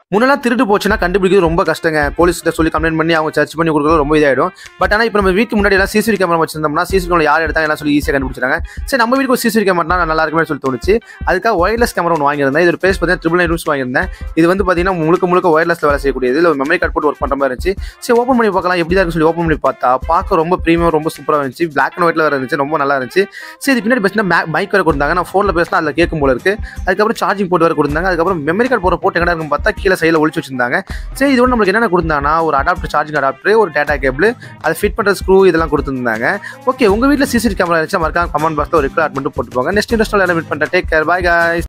முன்னெல்லாம் திருட்டு போச்சுன்னா கண்டுபிடிக்கிறது ரொம்ப கஷ்டங்க போலீஸ்கிட்ட சொல்லி கம்ப்ளைண்ட் பண்ணி அவங்க சர்ச் பண்ணி கொடுக்குறது ரொம்ப இதாயிடும் பட் ஆனால் இப்போ நம்ம வீட்டுக்கு முன்னாடி எல்லாம் சிசிடி கேமரா வச்சிருந்தோம்னா சிசிடி கேமரா யார் எடுத்தாங்க எல்லாம் சொல்லி ஈஸியாக கண்டுபிடிச்சாங்க சரி நம்ம வீட்டுக்கு ஒரு சிசிடி கேமரா நல்லா இருக்குமே சொல்லி தோணுச்சு அதுக்காக ஒயர்லெஸ் கேமரா ஒன்று வாங்கியிருந்தேன் இது பேஸ் பார்த்தீங்கன்னா ட்ரிபிள் நைன் ரூம்ஸ் வாங்கியிருந்தேன் இது வந்து பார்த்தீங்கன்னா முழுக்க முழுக்க ஒயர்லெஸ்ல வேலை செய்யக்கூடியது இல்லை மெமரி கார்டு போட்டு ஒர்க் பண்ணுற மாதிரி இருந்துச்சு சரி ஓப்பன் பண்ணி பார்க்கலாம் எப்படி தான் இருக்குன்னு சொல்லி ஓப்பன் பண்ணி பார்த்தா பார்க்க ரொம்ப ப்ரீமியம் ரொம்ப சூப்பராக இருந்துச்சு பிளாக் அண்ட் ஒயிட்ல வேறு இருந்துச்சு ரொம்ப நல்லா இருந்துச்சு சரி இது பின்னாடி பேசினா மைக் வேறு கொடுத்தாங்க நான் ஃபோனில் பேசினா அதில் கேட்கும் போல இருக்கு அதுக்கப்புறம் சார்ஜிங் போட்டு வேறு கொடுத்தாங்க அதுக்கப்புறம் மெமரி கார்டு போகிற போட்டு எங்கடா இருக்கும் பார்த்தா கீழே சைடில் ஒழிச்சு வச்சிருந்தாங்க சரி இது வந்து நம்மளுக்கு என்னென்ன கொடுத்தாங்கன்னா ஒரு அடாப்டர் சார்ஜிங் அடாப்டர் ஒரு டேட்டா கேபிள் அதை ஃபிட் பண்ணுற ஸ்க்ரூ இதெல்லாம் கொடுத்துருந்தாங்க ஓகே உங்கள் வீட்டில் சிசிடி கேமரா இருந்துச்சு மறக்காம கமெண்ட் பாக்ஸில் ஒரு ரெக்கார்ட் மட்டும் போட்டு போங்க நெக்ஸ்ட் இன்ட்ரெஸ்ட் மீட் பண்ணுறேன் டேக் கேர் பாய் guys